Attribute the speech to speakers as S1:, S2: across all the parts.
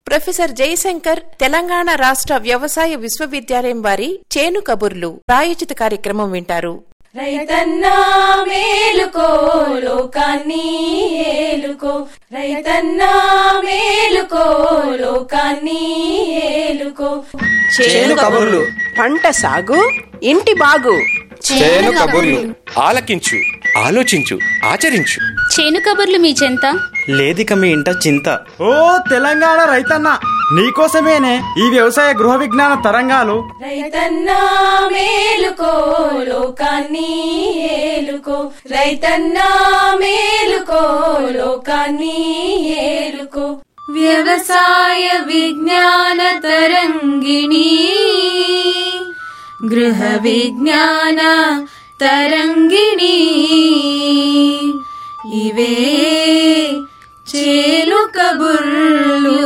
S1: professor Jayashankar Telangana రాష్ట్ర వ్యవసాయ విశ్వవిద్యాలయం వారి చేను కబుర్లు ప్రాయోజిత కార్యక్రమం వింటారు
S2: రైతన్నా మేలుకో లోకాన్ని ఏలుకో రైతన్నా మేలుకో లోకాన్ని ఏలుకో
S3: చేను కబుర్లు
S4: పంట సాగు ఇంటి బాగు
S3: చేను కబుర్లు ఆలకించు ఆలోచించు ఆచరించు
S5: చేను కబుర్లు మీ చెంత
S6: లేదిక మీ ఇంట చింత
S7: ఓ తెలంగాణ రైతన్న నీకోసమేనే ఈ వ్యవసాయ గృహ విజ్ఞాన తరంగాలు
S2: రైతన్నా మేలుకో లోకాన్ని ఏలుకో రైతన్నా మేలుకో లోకాన్ని ఏలుకో వ్యవసాయ విజ్ఞాన తరంగిణి గృహ విజ్ఞాన తరంగిణి ఇవే చేలు కబుర్లు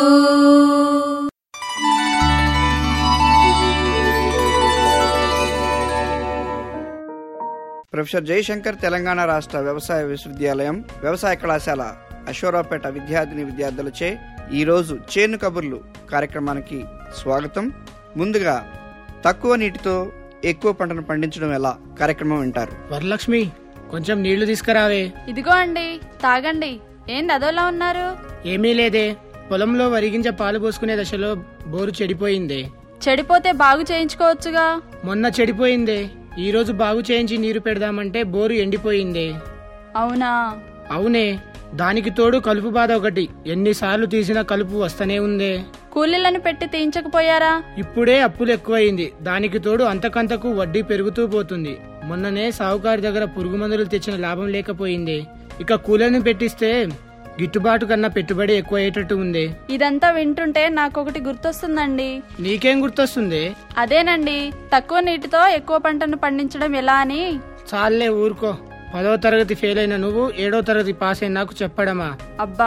S8: ప్రొఫెసర్ జయశంకర్ తెలంగాణ రాష్ట్ర వ్యవసాయ విశ్వవిద్యాలయం వ్యవసాయ కళాశాల అశోరాపేట విద్యార్థిని విద్యార్థులచే ఈరోజు చేను కబుర్లు కార్యక్రమానికి స్వాగతం ముందుగా తక్కువ నీటితో ఎక్కువ పంటను పండించడం ఎలా కార్యక్రమం వింటారు
S9: వరలక్ష్మి కొంచెం నీళ్లు తీసుకురావే
S10: ఇదిగో అండి తాగండి ఏంది అదోలా ఉన్నారు
S9: ఏమీ లేదే పొలంలో వరిగింజ పాలు పోసుకునే దశలో బోరు చెడిపోయిందే
S10: చెడిపోతే బాగు చేయించుకోవచ్చుగా
S9: మొన్న చెడిపోయిందే ఈ రోజు బాగు చేయించి నీరు పెడదామంటే బోరు ఎండిపోయిందే
S10: అవునా
S9: అవునే దానికి తోడు కలుపు బాధ ఒకటి ఎన్నిసార్లు తీసినా కలుపు వస్తనే ఉందే
S10: కూలీలను పెట్టి తీయించకపోయారా
S9: ఇప్పుడే అప్పులు ఎక్కువయింది దానికి తోడు అంతకంతకు వడ్డీ పెరుగుతూ పోతుంది మొన్ననే సావుకారి దగ్గర పురుగు మందులు తెచ్చిన లాభం లేకపోయింది ఇక కూలీలను పెట్టిస్తే గిట్టుబాటు కన్నా పెట్టుబడి ఎక్కువ అయ్యేటట్టు ఉంది
S10: ఇదంతా వింటుంటే నాకొకటి గుర్తొస్తుందండి
S9: నీకేం గుర్తొస్తుంది
S10: అదేనండి తక్కువ నీటితో ఎక్కువ పంటను పండించడం ఎలా అని
S9: చాలే ఊరుకో పదో తరగతి ఫెయిల్ అయిన నువ్వు ఏడో తరగతి పాస్ అయిన నాకు చెప్పడమా
S10: అబ్బా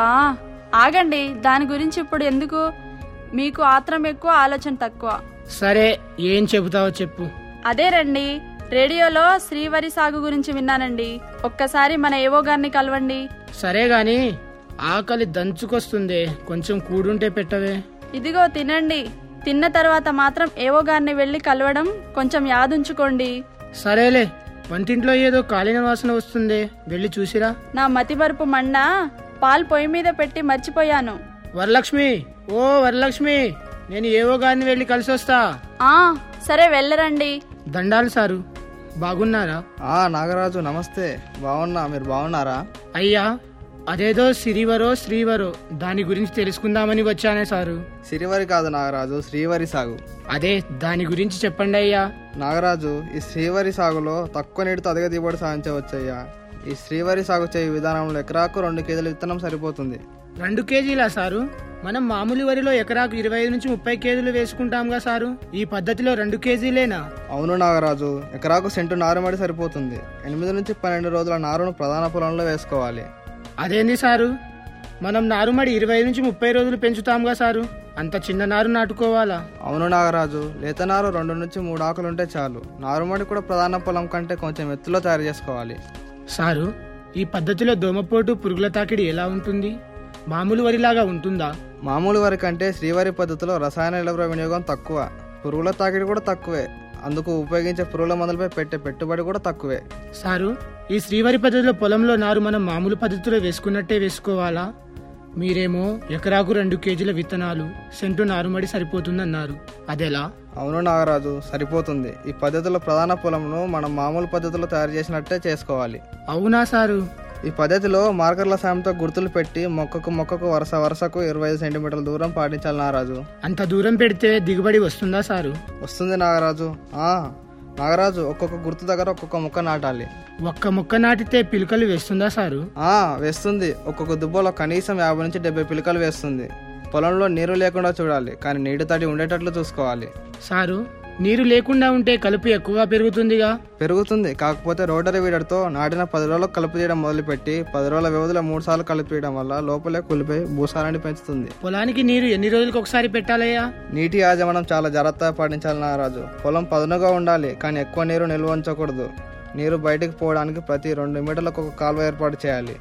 S10: ఆగండి దాని గురించి ఇప్పుడు ఎందుకు మీకు ఆత్రం ఎక్కువ ఆలోచన తక్కువ
S9: సరే ఏం చెబుతావో చెప్పు
S10: అదే రండి రేడియోలో శ్రీవరి సాగు గురించి విన్నానండి ఒక్కసారి మన ఏవో గారిని కలవండి
S9: సరే గాని ఆకలి దంచుకొస్తుంది కొంచెం కూడుంటే పెట్టవే
S10: ఇదిగో తినండి తిన్న తర్వాత మాత్రం ఏవో గారిని వెళ్లి కలవడం కొంచెం యాదుంచుకోండి
S9: సరేలే వంటింట్లో ఏదో కాలిన వాసన వస్తుంది వెళ్ళి చూసిరా
S10: నా మతిమరుపు మండ పాలు పొయ్యి మీద పెట్టి మర్చిపోయాను
S9: వరలక్ష్మి ఓ వరలక్ష్మి నేను ఏవో గారిని వెళ్ళి కలిసి వస్తా
S10: ఆ సరే వెళ్ళరండి
S9: దండాలు సారు బాగున్నారా
S8: ఆ నాగరాజు నమస్తే బాగున్నా మీరు బాగున్నారా
S9: అయ్యా అదేదో సిరివరో శ్రీవరో దాని గురించి తెలుసుకుందామని వచ్చానే సారు
S8: సిరివరి కాదు నాగరాజు శ్రీవరి సాగు
S9: అదే దాని గురించి చెప్పండి అయ్యా
S8: నాగరాజు ఈ శ్రీవరి సాగులో తక్కువ నీటితో అధిక దిగుబడి సాధించవచ్చయ్యా ఈ శ్రీవరి సాగు చేయు విధానంలో ఎకరాకు రెండు కేజీల విత్తనం సరిపోతుంది
S9: రెండు కేజీలా సారు మనం మామూలు వరిలో ఎకరాకు ఇరవై ఐదు నుంచి ముప్పై కేజీలు వేసుకుంటాంగా సారు ఈ పద్ధతిలో రెండు కేజీలేనా
S8: అవును నాగరాజు ఎకరాకు సెంటు నారుమడి సరిపోతుంది ఎనిమిది నుంచి పన్నెండు రోజుల నారును ప్రధాన పొలంలో వేసుకోవాలి
S9: అదేంది సారు మనం నారుమడి ఇరవై నుంచి ముప్పై రోజులు పెంచుతాంగా సారు అంత చిన్న నారు నాటుకోవాలా
S8: అవును నాగరాజు లేత నారు రెండు నుంచి మూడు ఆకులు ఉంటే చాలు నారుమడి కూడా ప్రధాన పొలం కంటే కొంచెం ఎత్తులో తయారు చేసుకోవాలి
S9: సారు ఈ పద్ధతిలో దోమపోటు పురుగుల తాకిడి ఎలా ఉంటుంది మామూలు వరిలాగా ఉంటుందా
S8: మామూలు వరి కంటే శ్రీవారి పద్ధతిలో రసాయన ఎరువుల వినియోగం తక్కువ పురుగుల తాకిడి కూడా తక్కువే అందుకు ఉపయోగించే పురుగుల మందులపై పెట్టే పెట్టుబడి కూడా తక్కువే
S9: సారు ఈ శ్రీవారి పద్ధతిలో పొలంలో నారు మనం మామూలు పద్ధతిలో వేసుకున్నట్టే వేసుకోవాలా మీరేమో ఎకరాకు రెండు కేజీల విత్తనాలు సెంటు నారుమడి సరిపోతుందన్నారు అదెలా
S8: అవును నాగరాజు సరిపోతుంది ఈ పద్ధతిలో ప్రధాన పొలంను మనం మామూలు పద్ధతిలో తయారు చేసినట్టే చేసుకోవాలి
S9: అవునా సారు
S8: ఈ పద్ధతిలో మార్కర్ల సాయంతో గుర్తులు పెట్టి మొక్కకు మొక్కకు వరుస వరుసకు ఇరవై ఐదు సెంటీమీటర్ల దూరం పాటించాలి నాగరాజు
S9: అంత దూరం పెడితే దిగుబడి వస్తుందా సారు
S8: వస్తుంది నాగరాజు ఆ నాగరాజు ఒక్కొక్క గుర్తు దగ్గర ఒక్కొక్క మొక్క నాటాలి
S9: ఒక్క మొక్క నాటితే పిలుకలు వేస్తుందా సారు
S8: ఆ వేస్తుంది ఒక్కొక్క దుబ్బలో కనీసం యాభై నుంచి డెబ్బై పిలకలు వేస్తుంది పొలంలో నీరు లేకుండా చూడాలి కానీ నీటి తడి ఉండేటట్లు చూసుకోవాలి
S9: సారు నీరు లేకుండా ఉంటే కలుపు ఎక్కువగా పెరుగుతుందిగా
S8: పెరుగుతుంది కాకపోతే రోటరీ వీడర్తో నాటిన పది రోజులకు కలుపు తీయడం మొదలుపెట్టి పది రోజుల వ్యవధిలో మూడు సార్లు కలుపు తీయడం వల్ల లోపలే కులిపోయి భూసారాన్ని పెంచుతుంది
S9: పొలానికి నీరు ఎన్ని రోజులకు ఒకసారి పెట్టాలయ్యా
S8: నీటి యాజమాన్యం చాలా జాగ్రత్తగా పాటించాలి నాగరాజు పొలం పదునుగా ఉండాలి కానీ ఎక్కువ నీరు నిల్వ ఉంచకూడదు నీరు బయటకు పోవడానికి ప్రతి రెండు మీటర్లకు ఒక కాలువ ఏర్పాటు చేయాలి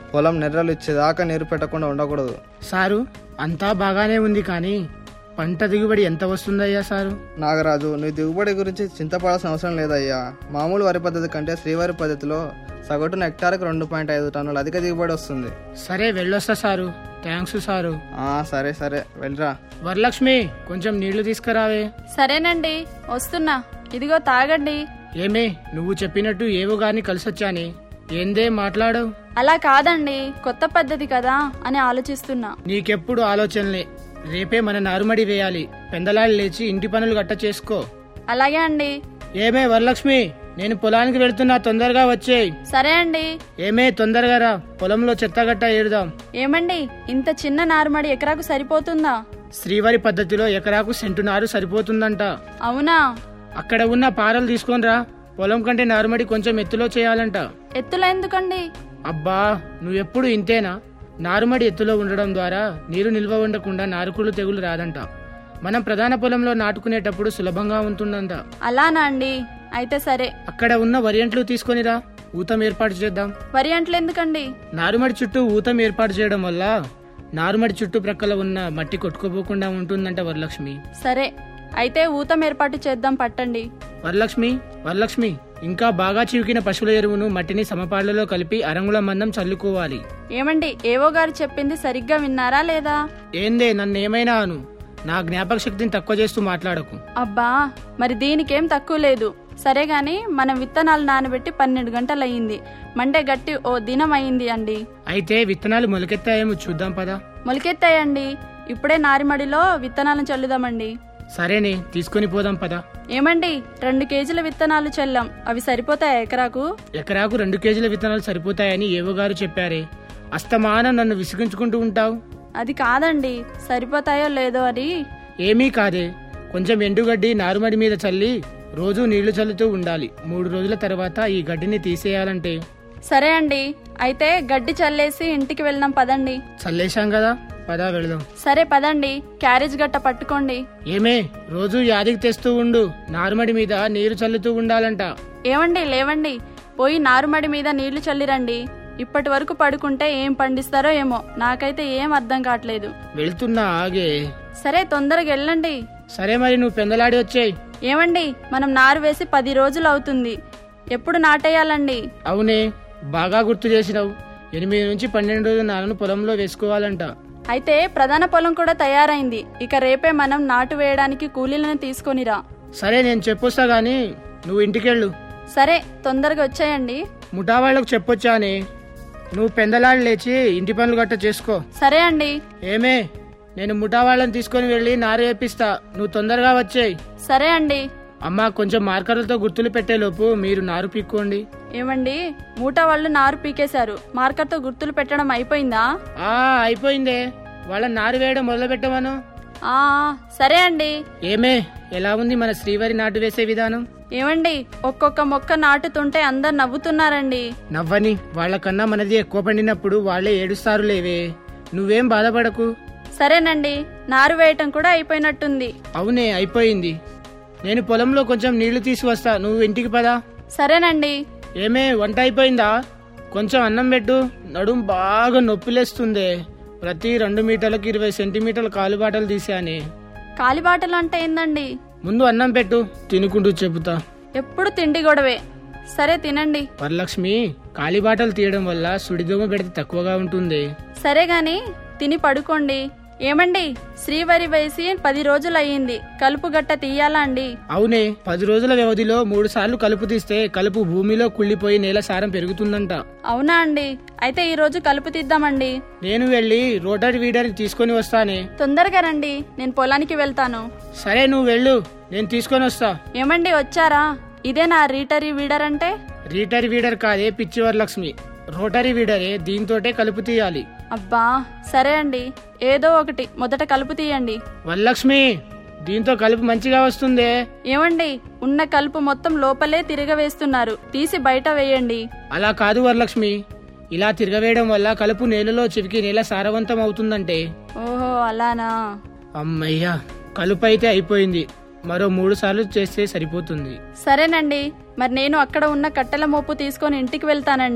S5: పొలం నెర్రలు ఇచ్చేదాకా నీరు పెట్టకుండా ఉండకూడదు
S9: సారు అంతా బాగానే ఉంది కానీ పంట దిగుబడి ఎంత వస్తుందయ్యా సారు
S5: నాగరాజు నీ దిగుబడి గురించి చింతపడాల్సిన అవసరం లేదయ్యా మామూలు వరి పద్ధతి కంటే శ్రీవారి పద్ధతిలో సగటున హెక్టార్కి రెండు పాయింట్ ఐదు టన్నులు అధిక దిగుబడి వస్తుంది
S9: సరే వెళ్ళొస్తా సారు థ్యాంక్స్ సారు
S5: ఆ సరే సరే వెళ్ళరా
S9: వరలక్ష్మి కొంచెం నీళ్లు తీసుకురావే
S10: సరేనండి వస్తున్నా ఇదిగో తాగండి
S9: ఏమే నువ్వు చెప్పినట్టు ఏవో గాని కలిసొచ్చాని ఏందే మాట్లాడవు
S10: అలా కాదండి కొత్త పద్ధతి కదా అని ఆలోచిస్తున్నా
S9: నీకెప్పుడు ఆలోచనలే రేపే మన నారుమడి వేయాలి పెందలాడి లేచి ఇంటి పనులు గట్ట చేసుకో
S10: అలాగే అండి
S9: ఏమే వరలక్ష్మి నేను పొలానికి వెళ్తున్నా తొందరగా వచ్చేయ్
S10: సరే అండి
S9: ఏమే తొందరగా రా పొలంలో చెత్త గట్ట ఏరుదాం
S10: ఏమండి ఇంత చిన్న నారుమడి ఎకరాకు సరిపోతుందా
S9: శ్రీవారి పద్ధతిలో ఎకరాకు సెంటు నారు సరిపోతుందంట
S10: అవునా
S9: అక్కడ ఉన్న పారలు తీసుకొని రా పొలం కంటే నారుమడి కొంచెం ఎత్తులో చేయాలంట
S10: ఎత్తులో ఎందుకండి
S9: అబ్బా నువ్వెప్పుడు ఇంతేనా నారుమడి ఎత్తులో ఉండడం ద్వారా నీరు నిల్వ ఉండకుండా నారుకుళ్ళు తెగులు రాదంట మనం ప్రధాన పొలంలో నాటుకునేటప్పుడు సులభంగా ఉంటుందంట
S10: అలానా అండి అయితే సరే
S9: అక్కడ ఉన్న వరియంట్లు తీసుకొనిరా ఊతం ఏర్పాటు చేద్దాం
S10: వరి అంట్లు ఎందుకండి
S9: నారుమడి చుట్టూ ఊతం ఏర్పాటు చేయడం వల్ల నారుమడి చుట్టుప్రక్కల ఉన్న మట్టి కొట్టుకోపోకుండా ఉంటుందంట వరలక్ష్మి
S10: సరే అయితే ఊతం ఏర్పాటు చేద్దాం పట్టండి
S9: వరలక్ష్మి వరలక్ష్మి ఇంకా బాగా చివికిన పశువుల ఎరువును మట్టిని సమపాళ్లలో కలిపి అరంగుల మందం చల్లుకోవాలి
S10: ఏమండి ఏవో గారు చెప్పింది సరిగ్గా విన్నారా లేదా
S9: ఏందే నన్ను ఏమైనా అను నా జ్ఞాపక శక్తిని తక్కువ చేస్తూ మాట్లాడకు
S10: అబ్బా మరి దీనికేం తక్కువ లేదు సరే గాని మనం విత్తనాలు నానబెట్టి పన్నెండు గంటలు అయ్యింది మండే గట్టి ఓ దినం అయింది అండి
S9: అయితే విత్తనాలు మొలకెత్తాయేమో చూద్దాం పదా
S10: మొలకెత్తాయండి ఇప్పుడే నారిమడిలో విత్తనాలను చల్లుదామండి
S9: సరేనే తీసుకొని పోదాం పదా
S10: ఏమండి రెండు కేజీల విత్తనాలు చల్లాం అవి సరిపోతాయా ఎకరాకు
S9: ఎకరాకు రెండు కేజీల విత్తనాలు సరిపోతాయని ఏవో గారు చెప్పారే అస్తమానం నన్ను విసిగించుకుంటూ ఉంటావు
S10: అది కాదండి సరిపోతాయో లేదో అని
S9: ఏమీ కాదే కొంచెం ఎండుగడ్డి నారుమడి మీద చల్లి రోజు నీళ్లు చల్లుతూ ఉండాలి మూడు రోజుల తర్వాత ఈ గడ్డిని తీసేయాలంటే
S10: సరే అండి అయితే గడ్డి చల్లేసి ఇంటికి వెళ్దాం పదండి
S9: చల్లేశాం కదా పదా వెళదాం
S10: సరే పదండి క్యారేజ్ గట్ట పట్టుకోండి
S9: ఏమే రోజు యాదికి తెస్తూ ఉండు నారుమడి మీద నీరు చల్లుతూ ఉండాలంట
S10: ఏమండి లేవండి పోయి నారుమడి మీద నీళ్లు చల్లిరండి ఇప్పటి వరకు పడుకుంటే ఏం పండిస్తారో ఏమో నాకైతే ఏం అర్థం కావట్లేదు
S9: వెళ్తున్నా ఆగే
S10: సరే తొందరగా వెళ్ళండి
S9: సరే మరి నువ్వు పెందలాడి వచ్చేయ్
S10: ఏమండి మనం నారు వేసి పది రోజులు అవుతుంది ఎప్పుడు నాటేయాలండి
S9: అవునే బాగా గుర్తు చేసినావు ఎనిమిది నుంచి పన్నెండు రోజుల నాలుగు పొలంలో వేసుకోవాలంట
S10: అయితే ప్రధాన పొలం కూడా తయారైంది ఇక రేపే మనం నాటు వేయడానికి కూలీలను తీసుకొనిరా
S9: సరే నేను చెప్పొస్తా గాని నువ్వు ఇంటికెళ్ళు
S10: సరే తొందరగా వచ్చేయండి
S9: ముఠా వాళ్ళకు చెప్పొచ్చానే నువ్వు పెందలాడి లేచి ఇంటి పనులు గట్ట చేసుకో
S10: సరే అండి
S9: ఏమే నేను ముఠా వాళ్ళని తీసుకొని వెళ్ళి నారు వేపిస్తా నువ్వు తొందరగా వచ్చేయ్
S10: సరే అండి
S9: అమ్మా కొంచెం మార్కర్లతో గుర్తులు పెట్టేలోపు మీరు నారు పీక్కోండి
S10: ఏమండి మూట వాళ్ళు నారు పీకేశారు మార్కర్తో గుర్తులు పెట్టడం అయిపోయిందా
S9: ఆ అయిపోయిందే వాళ్ళ నారు వేయడం మొదలు పెట్టమను
S10: ఆ సరే అండి
S9: ఏమే ఎలా ఉంది మన శ్రీవారి నాటు వేసే విధానం
S10: ఏమండి ఒక్కొక్క మొక్క నాటుతుంటే అందరు నవ్వుతున్నారండి
S9: నవ్వని వాళ్ళకన్నా మనది ఎక్కువ పండినప్పుడు వాళ్ళే ఏడుస్తారు లేవే నువ్వేం బాధపడకు
S10: సరేనండి నారు వేయటం కూడా అయిపోయినట్టుంది
S9: అవునే అయిపోయింది నేను పొలంలో కొంచెం నీళ్లు తీసుకొస్తా నువ్వు ఇంటికి పదా
S10: సరేనండి
S9: ఏమే వంట అయిపోయిందా కొంచెం అన్నం పెట్టు నడుం బాగా నొప్పిలేస్తుందే ప్రతి రెండు మీటర్లకు ఇరవై సెంటీమీటర్ల కాలుబాటలు తీసానే
S10: కాలిబాటలు అంటే ఏందండి
S9: ముందు అన్నం పెట్టు తినుకుంటూ చెబుతా
S10: ఎప్పుడు తిండి గొడవే సరే తినండి
S9: వరలక్ష్మి కాలిబాటలు తీయడం వల్ల సుడిదోమ పెడితే తక్కువగా ఉంటుంది
S10: సరే గాని తిని పడుకోండి ఏమండి శ్రీవరి వేసి పది రోజులు అయ్యింది కలుపు గట్ట తీయాలా అండి
S9: అవునే పది రోజుల వ్యవధిలో మూడు సార్లు కలుపు తీస్తే కలుపు భూమిలో కుళ్ళిపోయి నేల సారం పెరుగుతుందంట
S10: అవునా అండి అయితే ఈ రోజు కలుపు తీద్దామండి
S9: నేను వెళ్ళి రోటరీ వీడర్ని తీసుకొని వస్తానే
S10: తొందరగా రండి నేను పొలానికి వెళ్తాను
S9: సరే నువ్వు వెళ్ళు నేను తీసుకొని వస్తా
S10: ఏమండి వచ్చారా ఇదే నా రీటరీ వీడర్ అంటే
S9: రీటరీ వీడర్ కాదే పిచ్చి వరలక్ష్మి రోటరీ వీడరే దీంతోటే కలుపు తీయాలి
S10: అబ్బా సరే అండి ఏదో ఒకటి మొదట కలుపు తీయండి
S9: వరలక్ష్మి దీంతో కలుపు మంచిగా వస్తుందే
S10: ఏమండి ఉన్న కలుపు మొత్తం లోపలే తిరగవేస్తున్నారు తీసి బయట వేయండి
S9: అలా కాదు వరలక్ష్మి ఇలా తిరగవేయడం వల్ల కలుపు నేలలో చివికి నేల సారవంతం అవుతుందంటే
S10: ఓహో అలానా
S9: అమ్మయ్యా కలుపు అయితే అయిపోయింది మరో మూడు సార్లు చేస్తే సరిపోతుంది
S10: సరేనండి మరి నేను అక్కడ ఉన్న కట్టెల మోపు తీసుకొని ఇంటికి వెళ్తానండి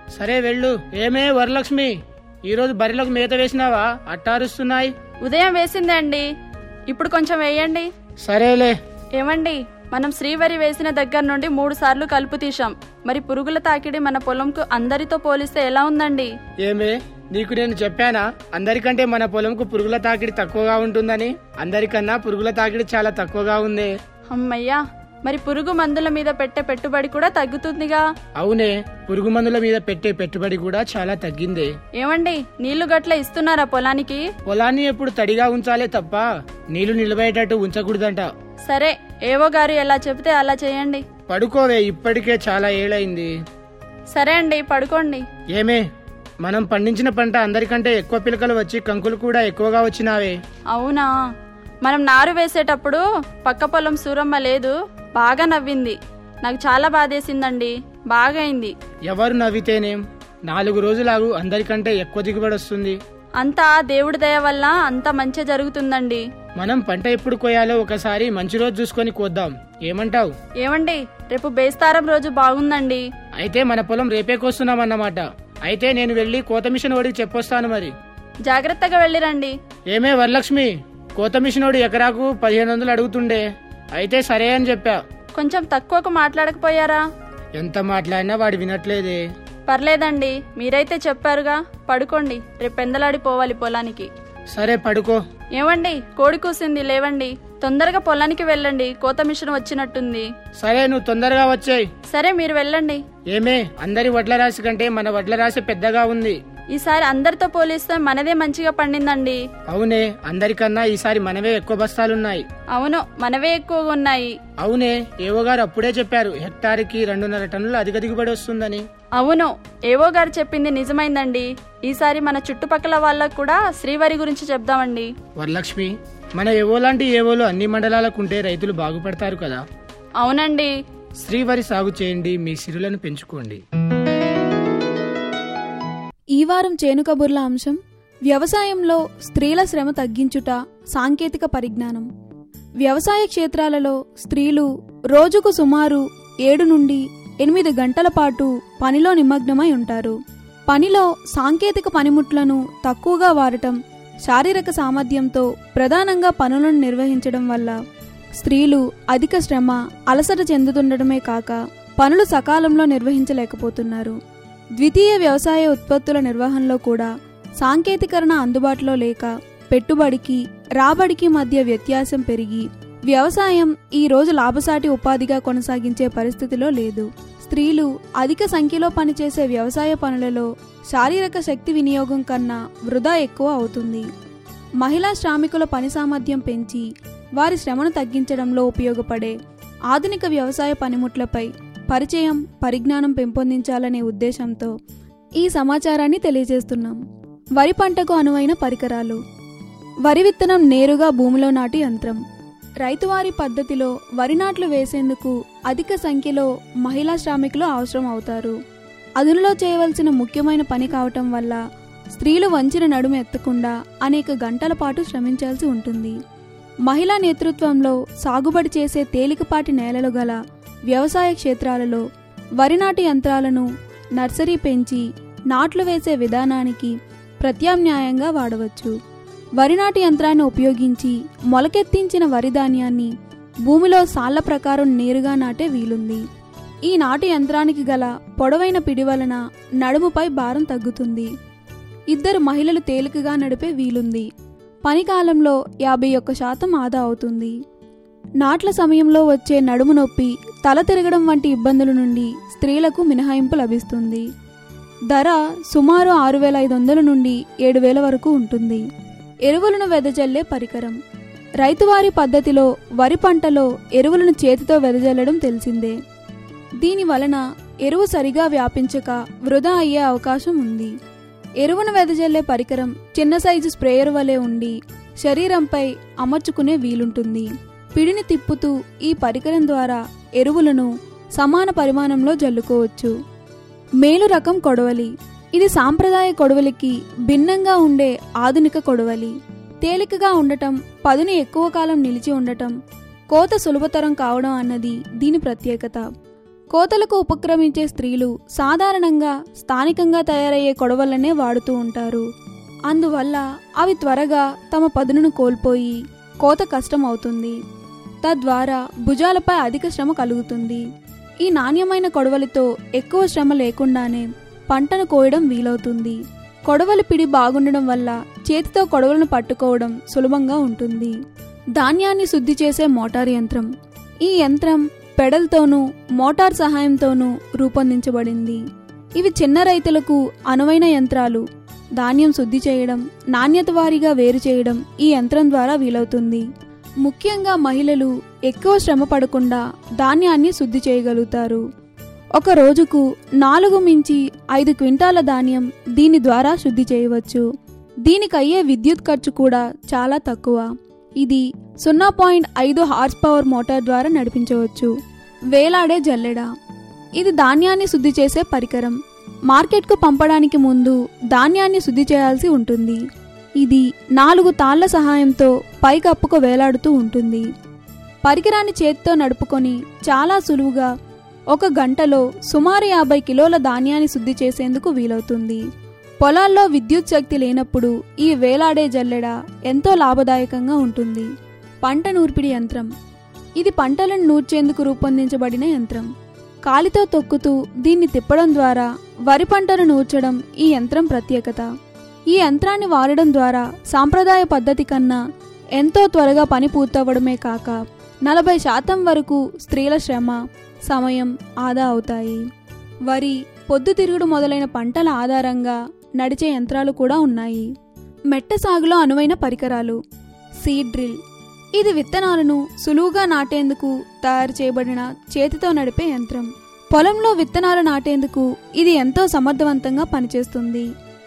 S9: సరే వెళ్ళు ఏమే వరలక్ష్మి ఈరోజు బరిలోకి మేత వేసినావా అట్టారుస్తున్నాయి
S10: ఉదయం వేసిందే అండి ఇప్పుడు కొంచెం వేయండి
S9: సరేలే
S10: ఏమండి మనం శ్రీవరి వేసిన దగ్గర నుండి మూడు సార్లు కలుపు తీశాం మరి పురుగుల తాకిడి మన పొలంకు అందరితో పోలిస్తే ఎలా ఉందండి
S9: ఏమే నీకు నేను చెప్పానా అందరికంటే మన పొలంకు పురుగుల తాకిడి తక్కువగా ఉంటుందని అందరికన్నా పురుగుల తాకిడి చాలా తక్కువగా ఉంది
S10: అమ్మయ్యా మరి పురుగు మందుల మీద పెట్టే పెట్టుబడి కూడా తగ్గుతుందిగా
S9: అవునే పురుగు మందుల మీద పెట్టే పెట్టుబడి కూడా చాలా తగ్గింది
S10: ఏమండి నీళ్లు గట్ల ఇస్తున్నారా పొలానికి
S9: పొలాన్ని ఎప్పుడు తడిగా ఉంచాలే తప్ప నీళ్లు నిలబడేటట్టు ఉంచకూడదంట
S10: సరే ఏవో గారు ఎలా చెబితే అలా చేయండి
S9: పడుకోవే ఇప్పటికే చాలా ఏళ్ళయింది
S10: సరే అండి పడుకోండి
S9: ఏమే మనం పండించిన పంట అందరికంటే ఎక్కువ పిలకలు వచ్చి కంకులు కూడా ఎక్కువగా వచ్చినావే
S10: అవునా మనం నారు వేసేటప్పుడు పక్క పొలం సూరమ్మ లేదు బాగా నవ్వింది నాకు చాలా బాధేసిందండి బాగా అయింది
S9: ఎవరు నవ్వితేనేం నాలుగు రోజులాగు అందరికంటే ఎక్కువ దిగుబడి వస్తుంది
S10: అంతా దేవుడి దయ వల్ల అంతా మంచి జరుగుతుందండి
S9: మనం పంట ఎప్పుడు కోయాలో ఒకసారి మంచి రోజు చూసుకొని కోద్దాం ఏమంటావు
S10: ఏమండి రేపు బేస్తారం రోజు బాగుందండి
S9: అయితే మన పొలం రేపే కోస్తున్నామన్నమాట అయితే నేను వెళ్ళి కోత మిషన్ ఓడికి చెప్పొస్తాను మరి
S10: జాగ్రత్తగా వెళ్ళిరండి
S9: ఏమే వరలక్ష్మి కోత మిషన్ ఓడి ఎకరాకు పదిహేను వందలు అడుగుతుండే అయితే సరే అని చెప్పా
S10: కొంచెం తక్కువకు మాట్లాడకపోయారా
S9: ఎంత మాట్లాడినా వాడు వినట్లేదే
S10: పర్లేదండి మీరైతే చెప్పారుగా పడుకోండి రేపు పెందలాడి పోవాలి పొలానికి
S9: సరే పడుకో
S10: ఏమండి కోడి కూసింది లేవండి తొందరగా పొలానికి వెళ్ళండి కోత మిషన్ వచ్చినట్టుంది
S9: సరే నువ్వు తొందరగా వచ్చాయి
S10: సరే మీరు వెళ్ళండి
S9: ఏమే అందరి వడ్ల రాశి కంటే మన వడ్ల రాశి పెద్దగా ఉంది
S10: ఈసారి అందరితో పోలిస్తే మనదే మంచిగా పండిందండి
S9: అవునే అందరికన్నా ఈసారి మనవే ఎక్కువ బస్తాలున్నాయి
S10: అవును మనవే ఎక్కువగా ఉన్నాయి
S9: అవునే ఏవో గారు అప్పుడే చెప్పారు హెక్టార్కి రెండున్నర టన్నులు అధిక దిగుబడి వస్తుందని
S10: అవును ఏవో గారు చెప్పింది నిజమైందండి ఈసారి మన చుట్టుపక్కల వాళ్ళకు కూడా శ్రీవారి గురించి చెప్దామండి
S9: వరలక్ష్మి మన ఏవో లాంటి ఏవోలు అన్ని మండలాలకు ఉంటే రైతులు బాగుపడతారు కదా
S10: అవునండి
S9: శ్రీవరి సాగు చేయండి మీ సిరులను పెంచుకోండి
S11: ఈ వారం చేను కబుర్ల అంశం వ్యవసాయంలో స్త్రీల శ్రమ తగ్గించుట సాంకేతిక పరిజ్ఞానం వ్యవసాయ క్షేత్రాలలో స్త్రీలు రోజుకు సుమారు ఏడు నుండి ఎనిమిది గంటల పాటు పనిలో నిమగ్నమై ఉంటారు పనిలో సాంకేతిక పనిముట్లను తక్కువగా వాడటం శారీరక సామర్థ్యంతో ప్రధానంగా పనులను నిర్వహించడం వల్ల స్త్రీలు అధిక శ్రమ అలసట చెందుతుండటమే కాక పనులు సకాలంలో నిర్వహించలేకపోతున్నారు ద్వితీయ వ్యవసాయ ఉత్పత్తుల నిర్వహణలో కూడా సాంకేతికరణ అందుబాటులో లేక పెట్టుబడికి రాబడికి మధ్య వ్యత్యాసం పెరిగి వ్యవసాయం ఈ రోజు లాభసాటి ఉపాధిగా కొనసాగించే పరిస్థితిలో లేదు స్త్రీలు అధిక సంఖ్యలో పనిచేసే వ్యవసాయ పనులలో శారీరక శక్తి వినియోగం కన్నా వృధా ఎక్కువ అవుతుంది మహిళా శ్రామికుల పని సామర్థ్యం పెంచి వారి శ్రమను తగ్గించడంలో ఉపయోగపడే ఆధునిక వ్యవసాయ పనిముట్లపై పరిచయం పరిజ్ఞానం పెంపొందించాలనే ఉద్దేశంతో ఈ సమాచారాన్ని తెలియజేస్తున్నాం వరి పంటకు అనువైన పరికరాలు వరి విత్తనం నేరుగా భూమిలో నాటి యంత్రం రైతువారి పద్ధతిలో వరి నాట్లు వేసేందుకు అధిక సంఖ్యలో మహిళా శ్రామికులు అవసరం అవుతారు అదునులో చేయవలసిన ముఖ్యమైన పని కావటం వల్ల స్త్రీలు వంచిన నడుము ఎత్తకుండా అనేక గంటల పాటు శ్రమించాల్సి ఉంటుంది మహిళా నేతృత్వంలో సాగుబడి చేసే తేలికపాటి నేలలు గల వ్యవసాయ క్షేత్రాలలో వరి నాటి యంత్రాలను నర్సరీ పెంచి నాట్లు వేసే విధానానికి ప్రత్యామ్నాయంగా వాడవచ్చు వరి నాటి యంత్రాన్ని ఉపయోగించి మొలకెత్తించిన వరి ధాన్యాన్ని భూమిలో సాళ్ల ప్రకారం నేరుగా నాటే వీలుంది ఈ నాటు యంత్రానికి గల పొడవైన పిడి వలన నడుముపై భారం తగ్గుతుంది ఇద్దరు మహిళలు తేలికగా నడిపే వీలుంది పని కాలంలో యాభై ఒక్క శాతం ఆదా అవుతుంది నాట్ల సమయంలో వచ్చే నడుము నొప్పి తల తిరగడం వంటి ఇబ్బందుల నుండి స్త్రీలకు మినహాయింపు లభిస్తుంది ధర సుమారు ఆరు వేల ఐదు వందల నుండి ఏడు వేల వరకు ఉంటుంది ఎరువులను వెదజల్లే పరికరం రైతువారి పద్ధతిలో వరి పంటలో ఎరువులను చేతితో వెదజల్లడం తెలిసిందే దీని వలన ఎరువు సరిగా వ్యాపించక వృధా అయ్యే అవకాశం ఉంది ఎరువును వెదజల్లే పరికరం చిన్న సైజు స్ప్రేయర్ వలె ఉండి శరీరంపై అమర్చుకునే వీలుంటుంది పిడిని తిప్పుతూ ఈ పరికరం ద్వారా ఎరువులను సమాన పరిమాణంలో జల్లుకోవచ్చు మేలు రకం కొడవలి ఇది సాంప్రదాయ కొడవలికి భిన్నంగా ఉండే ఆధునిక కొడవలి తేలికగా ఉండటం పదును ఎక్కువ కాలం నిలిచి ఉండటం కోత సులభతరం కావడం అన్నది దీని ప్రత్యేకత కోతలకు ఉపక్రమించే స్త్రీలు సాధారణంగా స్థానికంగా తయారయ్యే కొడవలనే వాడుతూ ఉంటారు అందువల్ల అవి త్వరగా తమ పదునును కోల్పోయి కోత కష్టం అవుతుంది తద్వారా భుజాలపై అధిక శ్రమ కలుగుతుంది ఈ నాణ్యమైన కొడవలితో ఎక్కువ శ్రమ లేకుండానే పంటను కోయడం వీలవుతుంది కొడవలి పిడి బాగుండడం వల్ల చేతితో కొడవలను పట్టుకోవడం సులభంగా ఉంటుంది ధాన్యాన్ని శుద్ధి చేసే మోటార్ యంత్రం ఈ యంత్రం పెడల్తోనూ మోటార్ సహాయంతోనూ రూపొందించబడింది ఇవి చిన్న రైతులకు అనువైన యంత్రాలు ధాన్యం శుద్ధి చేయడం నాణ్యత వారీగా వేరు చేయడం ఈ యంత్రం ద్వారా వీలవుతుంది ముఖ్యంగా మహిళలు ఎక్కువ శ్రమ పడకుండా ధాన్యాన్ని శుద్ధి చేయగలుగుతారు ఒక రోజుకు నాలుగు మించి ఐదు క్వింటాల ధాన్యం దీని ద్వారా శుద్ధి చేయవచ్చు దీనికయ్యే విద్యుత్ ఖర్చు కూడా చాలా తక్కువ ఇది సున్నా పాయింట్ ఐదు హార్స్ పవర్ మోటార్ ద్వారా నడిపించవచ్చు వేలాడే జల్లెడ ఇది ధాన్యాన్ని శుద్ధి చేసే పరికరం మార్కెట్కు పంపడానికి ముందు ధాన్యాన్ని శుద్ధి చేయాల్సి ఉంటుంది ఇది నాలుగు తాళ్ల సహాయంతో పైకప్పుకు వేలాడుతూ ఉంటుంది పరికరాన్ని చేత్తో నడుపుకొని చాలా సులువుగా ఒక గంటలో సుమారు యాభై కిలోల ధాన్యాన్ని శుద్ధి చేసేందుకు వీలవుతుంది పొలాల్లో విద్యుత్ శక్తి లేనప్పుడు ఈ వేలాడే జల్లెడ ఎంతో లాభదాయకంగా ఉంటుంది పంట నూర్పిడి యంత్రం ఇది పంటలను నూర్చేందుకు రూపొందించబడిన యంత్రం కాలితో తొక్కుతూ దీన్ని తిప్పడం ద్వారా వరి పంటను నూర్చడం ఈ యంత్రం ప్రత్యేకత ఈ యంత్రాన్ని వాడడం ద్వారా సాంప్రదాయ పద్ధతి కన్నా ఎంతో త్వరగా పని పూర్తవడమే కాక నలభై శాతం వరకు స్త్రీల శ్రమ సమయం ఆదా అవుతాయి వరి పొద్దుతిరుగుడు మొదలైన పంటల ఆధారంగా నడిచే యంత్రాలు కూడా ఉన్నాయి మెట్ట సాగులో అనువైన పరికరాలు సీడ్ డ్రిల్ ఇది విత్తనాలను సులువుగా నాటేందుకు తయారు చేయబడిన చేతితో నడిపే యంత్రం పొలంలో విత్తనాలు నాటేందుకు ఇది ఎంతో సమర్థవంతంగా పనిచేస్తుంది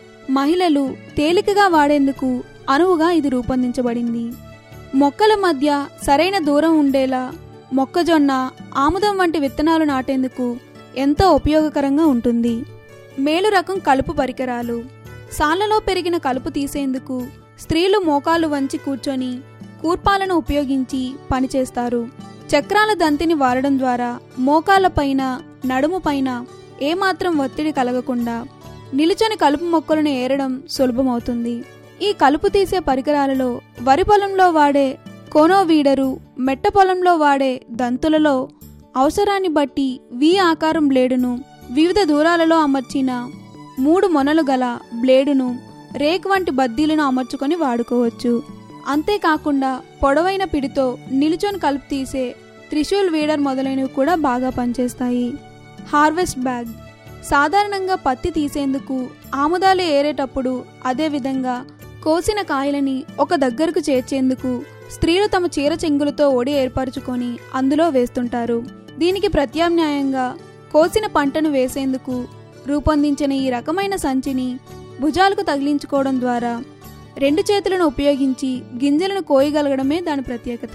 S11: మహిళలు తేలికగా వాడేందుకు అనువుగా ఇది రూపొందించబడింది మొక్కల మధ్య సరైన దూరం ఉండేలా మొక్కజొన్న ఆముదం వంటి విత్తనాలు నాటేందుకు ఎంతో ఉపయోగకరంగా ఉంటుంది మేలు రకం కలుపు పరికరాలు సాళ్లలో పెరిగిన కలుపు తీసేందుకు స్త్రీలు మోకాలు వంచి కూర్చొని కూర్పాలను ఉపయోగించి పనిచేస్తారు చక్రాల దంతిని వాడడం ద్వారా మోకాల పైన నడుము పైన ఏమాత్రం ఒత్తిడి కలగకుండా నిలుచొని కలుపు మొక్కలను ఏరడం సులభమవుతుంది ఈ కలుపు తీసే పరికరాలలో వరి పొలంలో వాడే కోనో వీడరు మెట్ట పొలంలో వాడే దంతులలో అవసరాన్ని బట్టి వి ఆకారం బ్లేడును వివిధ దూరాలలో అమర్చిన మూడు మొనలు గల బ్లేడును రేక్ వంటి బద్దీలను అమర్చుకొని వాడుకోవచ్చు అంతేకాకుండా పొడవైన పిడితో నిలుచొని కలుపు తీసే త్రిశూల్ వీడర్ మొదలైనవి కూడా బాగా పనిచేస్తాయి హార్వెస్ట్ బ్యాగ్ సాధారణంగా పత్తి తీసేందుకు ఆముదాలు ఏరేటప్పుడు అదేవిధంగా కోసిన కాయలని ఒక దగ్గరకు చేర్చేందుకు స్త్రీలు తమ చీర చెంగులతో ఒడి ఏర్పరచుకొని అందులో వేస్తుంటారు దీనికి ప్రత్యామ్నాయంగా కోసిన పంటను వేసేందుకు రూపొందించిన ఈ రకమైన సంచిని భుజాలకు తగిలించుకోవడం ద్వారా రెండు చేతులను ఉపయోగించి గింజలను కోయగలగడమే దాని ప్రత్యేకత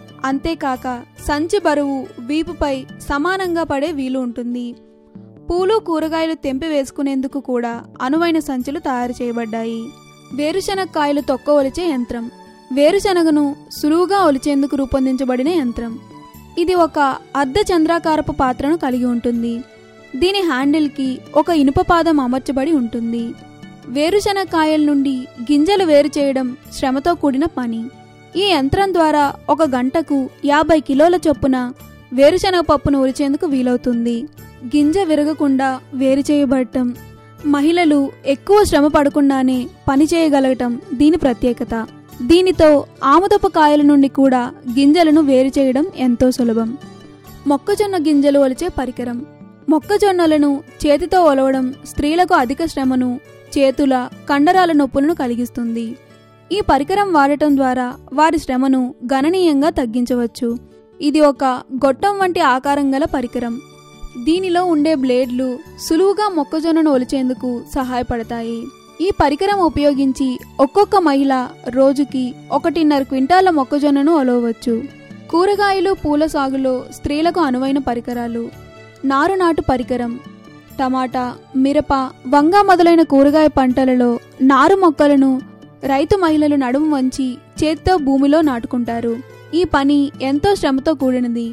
S11: అంతేకాక సంచి బరువు వీపుపై సమానంగా పడే వీలు ఉంటుంది పూలు కూరగాయలు తెంపి వేసుకునేందుకు కూడా అనువైన సంచులు తయారు చేయబడ్డాయి వేరుశనగ కాయలు తొక్క ఒలిచే యంత్రం వేరుశనగను సులువుగా ఒలిచేందుకు రూపొందించబడిన యంత్రం ఇది ఒక అర్ధ చంద్రాకారపు పాత్రను కలిగి ఉంటుంది దీని హ్యాండిల్కి ఒక ఇనుప పాదం అమర్చబడి ఉంటుంది వేరుశనగ కాయల నుండి గింజలు వేరు చేయడం శ్రమతో కూడిన పని ఈ యంత్రం ద్వారా ఒక గంటకు యాభై కిలోల చొప్పున వేరుశనగ పప్పును ఉరిచేందుకు వీలవుతుంది గింజ విరగకుండా వేరు చేయబడటం మహిళలు ఎక్కువ శ్రమ పడకుండానే పని చేయగలగటం దీని ప్రత్యేకత దీనితో ఆముదపు కాయల నుండి కూడా గింజలను వేరు చేయడం ఎంతో సులభం మొక్కజొన్న గింజలు ఒలిచే పరికరం మొక్కజొన్నలను చేతితో ఒలవడం స్త్రీలకు అధిక శ్రమను చేతుల కండరాల నొప్పులను కలిగిస్తుంది ఈ పరికరం వాడటం ద్వారా వారి శ్రమను గణనీయంగా తగ్గించవచ్చు ఇది ఒక గొట్టం వంటి ఆకారం గల పరికరం దీనిలో ఉండే బ్లేడ్లు సులువుగా మొక్కజొన్నను ఒలిచేందుకు సహాయపడతాయి ఈ పరికరం ఉపయోగించి ఒక్కొక్క మహిళ రోజుకి ఒకటిన్నర క్వింటాల మొక్కజొన్నను ఒలవచ్చు కూరగాయలు పూల సాగులో స్త్రీలకు అనువైన పరికరాలు నారునాటు పరికరం టమాటా మిరప వంగ మొదలైన కూరగాయ పంటలలో నారు మొక్కలను రైతు మహిళలు నడుము వంచి చేత్తో భూమిలో నాటుకుంటారు ఈ పని ఎంతో శ్రమతో కూడినది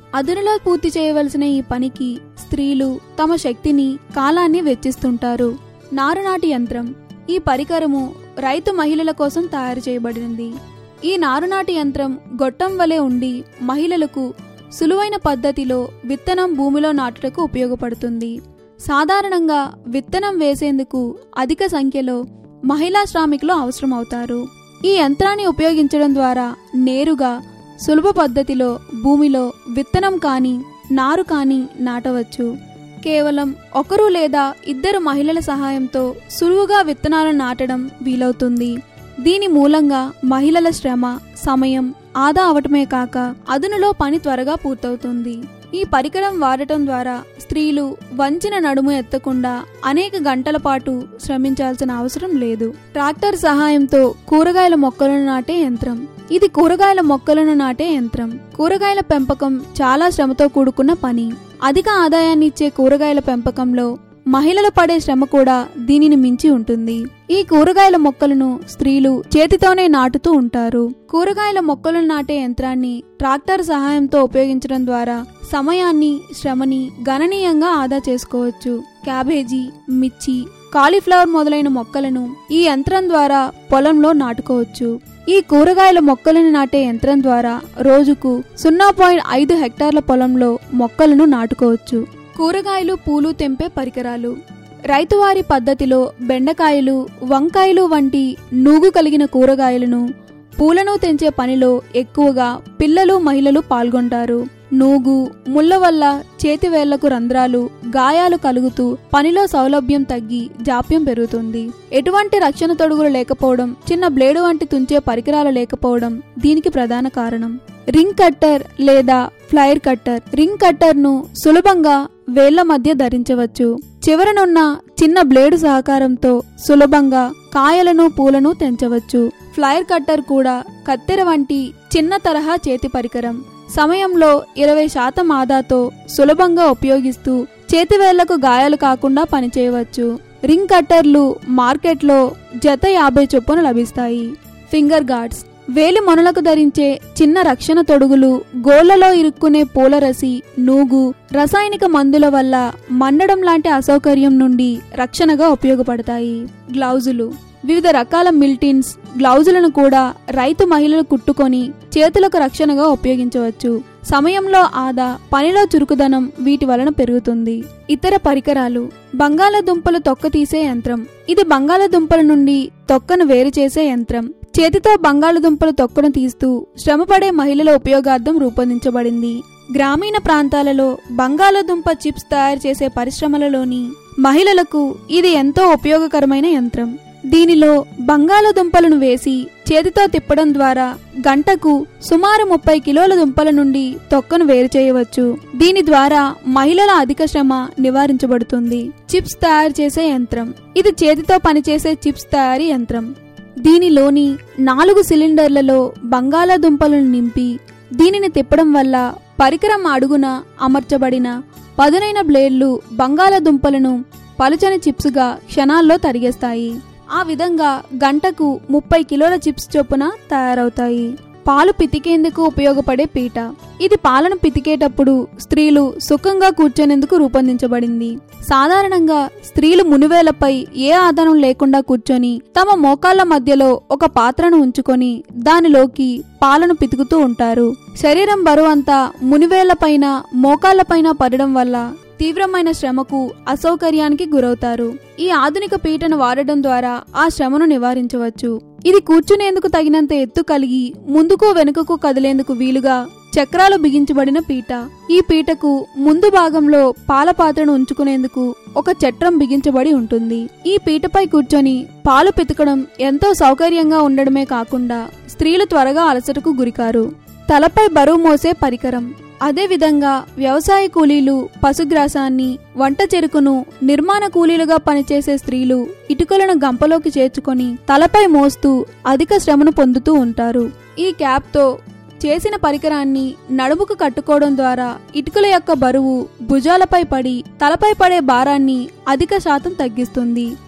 S11: అదునులో పూర్తి చేయవలసిన ఈ పనికి స్త్రీలు తమ శక్తిని కాలాన్ని వెచ్చిస్తుంటారు నారునాటి యంత్రం ఈ పరికరము రైతు మహిళల కోసం తయారు చేయబడినది ఈ నారునాటి యంత్రం గొట్టం వలె ఉండి మహిళలకు సులువైన పద్ధతిలో విత్తనం భూమిలో నాటుటకు ఉపయోగపడుతుంది సాధారణంగా విత్తనం వేసేందుకు అధిక సంఖ్యలో మహిళా శ్రామికులు అవసరమవుతారు ఈ యంత్రాన్ని ఉపయోగించడం ద్వారా నేరుగా సులభ పద్ధతిలో భూమిలో విత్తనం కానీ నారు కానీ నాటవచ్చు కేవలం ఒకరు లేదా ఇద్దరు మహిళల సహాయంతో సులువుగా విత్తనాలను నాటడం వీలవుతుంది దీని మూలంగా మహిళల శ్రమ సమయం ఆదా అవటమే కాక అదునులో పని త్వరగా పూర్తవుతుంది ఈ పరికరం వాడటం ద్వారా స్త్రీలు వంచిన నడుము ఎత్తకుండా అనేక గంటల పాటు శ్రమించాల్సిన అవసరం లేదు ట్రాక్టర్ సహాయంతో కూరగాయల మొక్కలను నాటే యంత్రం ఇది కూరగాయల మొక్కలను నాటే యంత్రం కూరగాయల పెంపకం చాలా శ్రమతో కూడుకున్న పని అధిక ఆదాయాన్ని ఇచ్చే కూరగాయల పెంపకంలో మహిళలు పడే శ్రమ కూడా దీనిని మించి ఉంటుంది ఈ కూరగాయల మొక్కలను స్త్రీలు చేతితోనే నాటుతూ ఉంటారు కూరగాయల మొక్కలను నాటే యంత్రాన్ని ట్రాక్టర్ సహాయంతో ఉపయోగించడం ద్వారా సమయాన్ని శ్రమని గణనీయంగా ఆదా చేసుకోవచ్చు క్యాబేజీ మిర్చి కాలీఫ్లవర్ మొదలైన మొక్కలను ఈ యంత్రం ద్వారా పొలంలో నాటుకోవచ్చు ఈ కూరగాయల మొక్కలను నాటే యంత్రం ద్వారా రోజుకు సున్నా పాయింట్ ఐదు హెక్టార్ల పొలంలో మొక్కలను నాటుకోవచ్చు కూరగాయలు పూలు తెంపే పరికరాలు రైతువారి పద్ధతిలో బెండకాయలు వంకాయలు వంటి నూగు కలిగిన కూరగాయలను పూలను తెంచే పనిలో ఎక్కువగా పిల్లలు మహిళలు పాల్గొంటారు నూగు ముళ్ళ వల్ల చేతి వేళ్లకు రంధ్రాలు గాయాలు కలుగుతూ పనిలో సౌలభ్యం తగ్గి జాప్యం పెరుగుతుంది ఎటువంటి రక్షణ తొడుగులు లేకపోవడం చిన్న బ్లేడు వంటి తుంచే పరికరాలు లేకపోవడం దీనికి ప్రధాన కారణం రింగ్ కట్టర్ లేదా ఫ్లైర్ కట్టర్ రింగ్ కట్టర్ ను సులభంగా వేళ్ల మధ్య ధరించవచ్చు చివరనున్న చిన్న బ్లేడు సహకారంతో సులభంగా కాయలను పూలను తెంచవచ్చు ఫ్లైర్ కట్టర్ కూడా కత్తెర వంటి చిన్న తరహా చేతి పరికరం సమయంలో ఇరవై శాతం ఆదాతో సులభంగా ఉపయోగిస్తూ చేతివేళ్లకు గాయాలు కాకుండా పనిచేయవచ్చు రింగ్ కట్టర్లు మార్కెట్లో జత యాభై చొప్పున లభిస్తాయి ఫింగర్ గార్డ్స్ వేలి మొనలకు ధరించే చిన్న రక్షణ తొడుగులు గోళ్లలో ఇరుక్కునే పూలరసి నూగు రసాయనిక మందుల వల్ల మండడం లాంటి అసౌకర్యం నుండి రక్షణగా ఉపయోగపడతాయి గ్లౌజులు వివిధ రకాల మిల్టిన్స్ గ్లౌజులను కూడా రైతు మహిళలు కుట్టుకొని చేతులకు రక్షణగా ఉపయోగించవచ్చు సమయంలో ఆదా పనిలో చురుకుదనం వీటి వలన పెరుగుతుంది ఇతర పరికరాలు బంగాళదుంపలు తొక్క తీసే యంత్రం ఇది బంగాళదుంపల నుండి తొక్కను వేరు చేసే యంత్రం చేతితో బంగాళదుంపలు తొక్కను తీస్తూ శ్రమపడే మహిళల ఉపయోగార్థం రూపొందించబడింది గ్రామీణ ప్రాంతాలలో బంగాళదుంప చిప్స్ తయారు చేసే పరిశ్రమలలోని మహిళలకు ఇది ఎంతో ఉపయోగకరమైన యంత్రం దీనిలో బంగాళదుంపలను వేసి చేతితో తిప్పడం ద్వారా గంటకు సుమారు ముప్పై కిలోల దుంపల నుండి తొక్కను వేరు చేయవచ్చు దీని ద్వారా మహిళల అధిక శ్రమ నివారించబడుతుంది చిప్స్ తయారు చేసే యంత్రం ఇది చేతితో పనిచేసే చిప్స్ తయారీ యంత్రం దీనిలోని నాలుగు సిలిండర్లలో బంగాళాదుంపలను నింపి దీనిని తిప్పడం వల్ల పరికరం అడుగున అమర్చబడిన పదునైన బ్లేడ్లు బంగాళాదుంపలను పలుచని చిప్స్గా క్షణాల్లో తరిగేస్తాయి ఆ విధంగా గంటకు ముప్పై కిలోల చిప్స్ చొప్పున తయారవుతాయి పాలు పితికేందుకు ఉపయోగపడే పీట ఇది పాలను పితికేటప్పుడు స్త్రీలు సుఖంగా కూర్చునేందుకు రూపొందించబడింది సాధారణంగా స్త్రీలు మునివేలపై ఏ ఆధారం లేకుండా కూర్చొని తమ మోకాళ్ల మధ్యలో ఒక పాత్రను ఉంచుకొని దానిలోకి పాలను పితుకుతూ ఉంటారు శరీరం బరువంతా మునివేళ్లపైన మోకాళ్లపైన పడడం వల్ల తీవ్రమైన శ్రమకు అసౌకర్యానికి గురవుతారు ఈ ఆధునిక పీటను వాడటం ద్వారా ఆ శ్రమను నివారించవచ్చు ఇది కూర్చునేందుకు తగినంత ఎత్తు కలిగి ముందుకు వెనుకకు కదిలేందుకు వీలుగా చక్రాలు బిగించబడిన పీట ఈ పీటకు ముందు భాగంలో పాల పాత్రను ఉంచుకునేందుకు ఒక చట్రం బిగించబడి ఉంటుంది ఈ పీటపై కూర్చొని పాలు పితకడం ఎంతో సౌకర్యంగా ఉండడమే కాకుండా స్త్రీలు త్వరగా అలసటకు గురికారు తలపై బరువు మోసే పరికరం అదేవిధంగా వ్యవసాయ కూలీలు పశుగ్రాసాన్ని వంట చెరుకును నిర్మాణ కూలీలుగా పనిచేసే స్త్రీలు ఇటుకలను గంపలోకి చేర్చుకొని తలపై మోస్తూ అధిక శ్రమను పొందుతూ ఉంటారు ఈ క్యాప్తో చేసిన పరికరాన్ని నడుముకు కట్టుకోవడం ద్వారా ఇటుకల యొక్క బరువు భుజాలపై పడి తలపై పడే భారాన్ని అధిక శాతం తగ్గిస్తుంది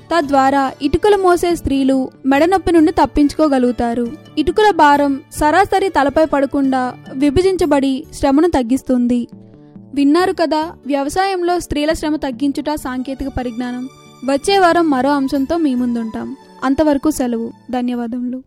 S11: తద్వారా ఇటుకలు మోసే స్త్రీలు మెడనొప్పి నుండి తప్పించుకోగలుగుతారు ఇటుకల భారం సరాసరి తలపై పడకుండా విభజించబడి శ్రమను తగ్గిస్తుంది విన్నారు కదా వ్యవసాయంలో స్త్రీల శ్రమ తగ్గించుట సాంకేతిక పరిజ్ఞానం వచ్చే వారం మరో అంశంతో మీ ముందుంటాం అంతవరకు సెలవు ధన్యవాదములు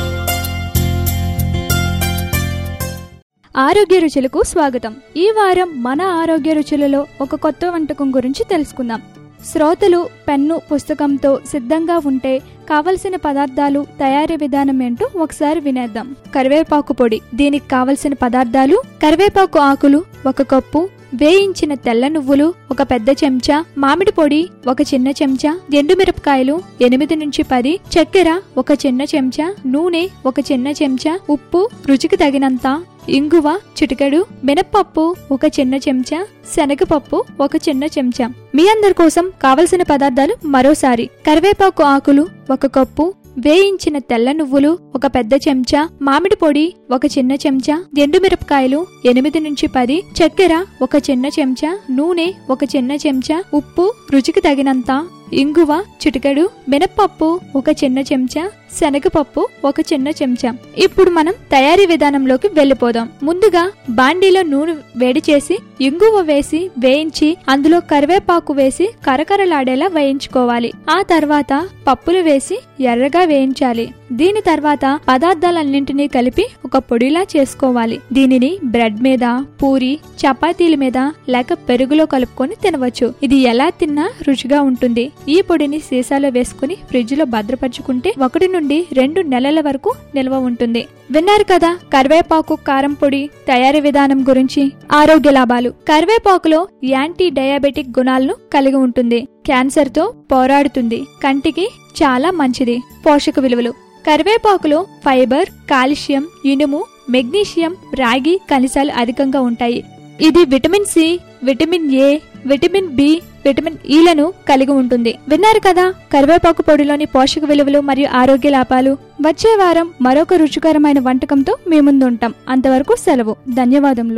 S12: ఆరోగ్య రుచులకు స్వాగతం ఈ వారం మన ఆరోగ్య రుచులలో ఒక కొత్త వంటకం గురించి తెలుసుకుందాం శ్రోతలు పెన్ను పుస్తకంతో సిద్ధంగా ఉంటే కావలసిన పదార్థాలు తయారీ విధానం ఏంటో ఒకసారి వినేద్దాం కరివేపాకు పొడి దీనికి కావలసిన పదార్థాలు కరివేపాకు ఆకులు ఒక కప్పు వేయించిన తెల్ల నువ్వులు ఒక పెద్ద చెంచా మామిడి పొడి ఒక చిన్న చెంచా ఎండుమిరపకాయలు ఎనిమిది నుంచి పది చక్కెర ఒక చిన్న చెంచా నూనె ఒక చిన్న చెంచా ఉప్పు రుచికి తగినంత ఇంగువ చిటికెడు మినప్పప్పు ఒక చిన్న చెంచా శనగపప్పు ఒక చిన్న చెంచా మీ అందరి కోసం కావలసిన పదార్థాలు మరోసారి కరివేపాకు ఆకులు ఒక కప్పు వేయించిన తెల్ల నువ్వులు ఒక పెద్ద చెంచా మామిడి పొడి ఒక చిన్న చెంచా ఎండుమిరపకాయలు ఎనిమిది నుంచి పది చక్కెర ఒక చిన్న చెంచా నూనె ఒక చిన్న చెంచా ఉప్పు రుచికి తగినంత ఇంగువ చిటికెడు మినప్పప్పు ఒక చిన్న చెంచా శనగపప్పు ఒక చిన్న చెంచా ఇప్పుడు మనం తయారీ విధానంలోకి వెళ్ళిపోదాం ముందుగా బాండీలో నూనె వేడి చేసి ఇంగువ వేసి వేయించి అందులో కరివేపాకు వేసి కరకరలాడేలా వేయించుకోవాలి ఆ తర్వాత పప్పులు వేసి ఎర్రగా వేయించాలి దీని తర్వాత పదార్థాలన్నింటినీ కలిపి ఒక పొడిలా చేసుకోవాలి దీనిని బ్రెడ్ మీద పూరి చపాతీల మీద లేక పెరుగులో కలుపుకొని తినవచ్చు ఇది ఎలా తిన్నా రుచిగా ఉంటుంది ఈ పొడిని సీసాలో వేసుకుని ఫ్రిడ్జ్ లో భద్రపరుచుకుంటే ఒకటి నుండి రెండు నెలల వరకు నిల్వ ఉంటుంది విన్నారు కదా కరివేపాకు కారం పొడి తయారీ విధానం గురించి ఆరోగ్య లాభాలు కరివేపాకులో యాంటీ డయాబెటిక్ గుణాలను కలిగి ఉంటుంది క్యాన్సర్ తో పోరాడుతుంది కంటికి చాలా మంచిది పోషక విలువలు కరివేపాకులో ఫైబర్ కాల్షియం ఇనుము మెగ్నీషియం రాగి ఖనిజాలు అధికంగా ఉంటాయి ఇది vitamin C vitamin A vitamin B vitamin ఈలను కలిగి ఉంటుంది విన్నారు కదా కరివేపాకు పొడిలోని పోషక విలువలు మరియు ఆరోగ్య లాభాలు వచ్చే వారం మరొక రుచికరమైన వంటకంతో మీ ముందు ఉంటాం అంతవరకు సెలవు ధన్యవాదములు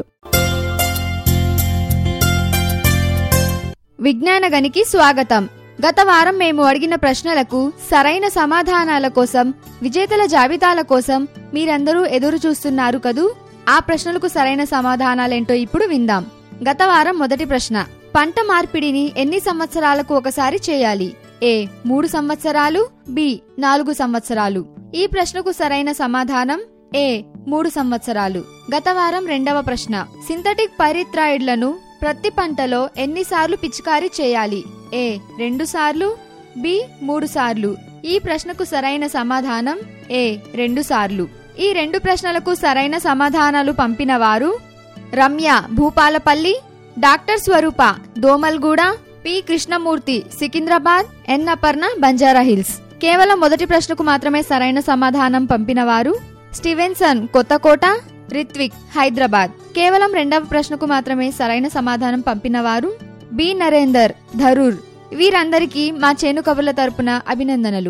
S13: విజ్ఞాన గనికి స్వాగతం గత వారం మేము అడిగిన ప్రశ్నలకు సరైన సమాధానాల కోసం విజేతల జాబితాల కోసం మీరందరూ ఎదురు చూస్తున్నారు కదూ ఆ ప్రశ్నలకు సరైన సమాధానాలేంటో ఇప్పుడు విందాం గత వారం మొదటి ప్రశ్న పంట మార్పిడిని ఎన్ని సంవత్సరాలకు ఒకసారి చేయాలి ఏ మూడు సంవత్సరాలు బి నాలుగు సంవత్సరాలు ఈ ప్రశ్నకు సరైన సమాధానం ఏ మూడు సంవత్సరాలు గత వారం రెండవ ప్రశ్న సింథటిక్ పైరిథ్రాయిడ్లను ప్రతి పంటలో ఎన్నిసార్లు పిచికారీ చేయాలి ఏ రెండు సార్లు బి మూడు సార్లు ఈ ప్రశ్నకు సరైన సమాధానం ఏ రెండు సార్లు ఈ రెండు ప్రశ్నలకు సరైన సమాధానాలు పంపిన వారు Ramya Bhupalpally doctor Swaroopa Domalguda P Krishnamurthy Secunderabad N Aparna Banjara Hills కేవలం మొదటి ప్రశ్నకు మాత్రమే సరైన సమాధానం పంపిన వారు స్టీవెన్సన్ కొత్తకోట రిత్విక్ హైదరాబాద్ కేవలం రెండవ ప్రశ్నకు మాత్రమే సరైన సమాధానం పంపిన వారు బి నరేందర్ ధరూర్ వీరందరికీ మా చేను కబుర్ల తరపున అభినందనలు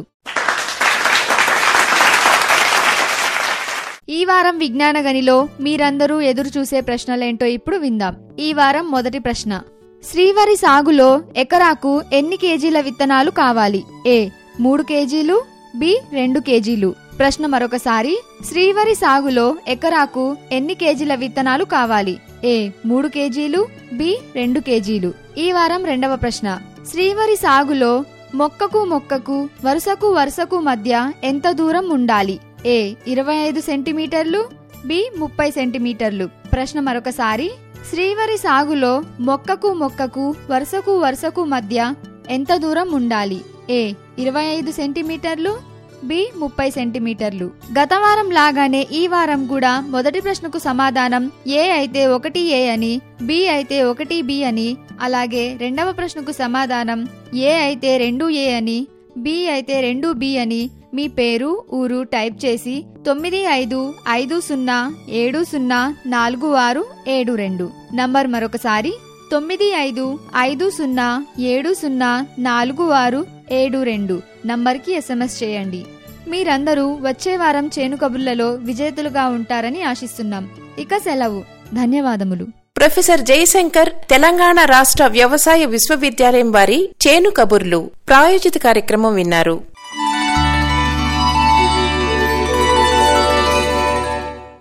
S13: ఈ వారం విజ్ఞాన గనిలో మీరందరూ ఎదురు చూసే ప్రశ్నలేంటో ఇప్పుడు విందాం ఈ వారం మొదటి ప్రశ్న శ్రీవరి సాగులో ఎకరాకు ఎన్ని కేజీల విత్తనాలు కావాలి ఏ మూడు కేజీలు బి రెండు కేజీలు ప్రశ్న మరొకసారి శ్రీవరి సాగులో ఎకరాకు ఎన్ని కేజీల విత్తనాలు కావాలి ఏ మూడు కేజీలు బి రెండు కేజీలు ఈ వారం రెండవ ప్రశ్న శ్రీవరి సాగులో మొక్కకు మొక్కకు వరుసకు వరుసకు మధ్య ఎంత దూరం ఉండాలి ఏ ఇరవై ఐదు సెంటీమీటర్లు బి ముప్పై సెంటీమీటర్లు ప్రశ్న మరొకసారి శ్రీవరి సాగులో మొక్కకు మొక్కకు వరుసకు వరుసకు మధ్య ఎంత దూరం ఉండాలి ఏ ఇరవై ఐదు సెంటీమీటర్లు బి ముప్పై సెంటీమీటర్లు గత వారం లాగానే ఈ వారం కూడా మొదటి ప్రశ్నకు సమాధానం ఏ అయితే ఒకటి ఏ అని బి అయితే ఒకటి బి అని అలాగే రెండవ ప్రశ్నకు సమాధానం ఏ అయితే రెండు ఏ అని బి అయితే రెండు బి అని మీ పేరు ఊరు టైప్ చేసి తొమ్మిది ఐదు ఐదు సున్నా ఏడు సున్నా నాలుగు ఆరు ఏడు రెండు నంబర్ మరొకసారి తొమ్మిది ఐదు ఐదు సున్నా ఏడు సున్నా నాలుగు ఆరు ఏడు రెండు నంబర్కి ఎస్ఎంఎస్ చేయండి మీరందరూ వచ్చే వారం చేను కబుర్లలో విజేతలుగా ఉంటారని ఆశిస్తున్నాం ఇక సెలవు ధన్యవాదములు
S1: ప్రొఫెసర్ జయశంకర్ తెలంగాణ రాష్ట్ర వ్యవసాయ విశ్వవిద్యాలయం వారి చేను కబుర్లు ప్రాయోజిత కార్యక్రమం విన్నారు